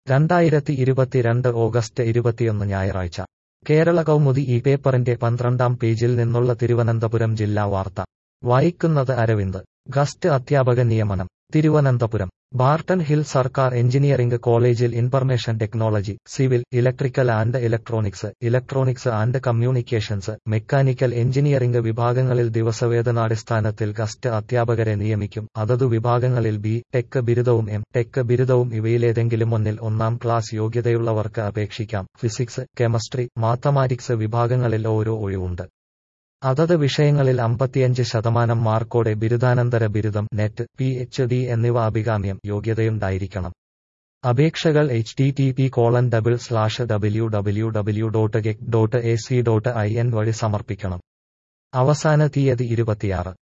രണ്ടായിരത്തി ഇരുപത്തിരണ്ട് ഓഗസ്റ്റ് ഇരുപത്തിയൊന്ന് ഞായറാഴ്ച കേരള കൗമുദി ഈ പേപ്പറിന്റെ പന്ത്രണ്ടാം പേജിൽ നിന്നുള്ള തിരുവനന്തപുരം ജില്ലാ വാർത്ത വായിക്കുന്നത് അരവിന്ദ് ഗസ്റ്റ് അധ്യാപക നിയമനം തിരുവനന്തപുരം ബാർട്ടൺ ഹിൽ സർക്കാർ എഞ്ചിനീയറിംഗ് കോളേജിൽ information technology civil electrical and electronics electronics and communications mechanical engineering വിഭാഗങ്ങളിൽ ദിവസവേതനാടിസ്ഥാനത്തിൽ ഗസ്റ്റ് അധ്യാപകരെ നിയമിക്കും അതതു വിഭാഗങ്ങളിൽ ബി ടെക് ബിരുദവും എം ടെക് ബിരുദവും ഇവയിലേതെങ്കിലും ഒന്നിൽ ഒന്നാം ക്ലാസ് യോഗ്യതയുള്ളവർക്ക് അപേക്ഷിക്കാം ഫിസിക്സ് കെമിസ്ട്രി മാത്തമാറ്റിക്സ് വിഭാഗങ്ങളിൽ ഓരോ ഒഴിവുണ്ട് അതത് വിഷയങ്ങളിൽ അമ്പത്തിയഞ്ച് ശതമാനം മാർക്കോടെ ബിരുദാനന്തര ബിരുദം നെറ്റ് പി എച്ച് ഡി എന്നിവ അഭികാമ്യം യോഗ്യതയുണ്ടായിരിക്കണം അപേക്ഷകൾ H T T P colon double slash W W W dot GEC dot A C dot I N വഴി സമർപ്പിക്കണം അവസാന തീയതി ഇരുപത്തിയാറ്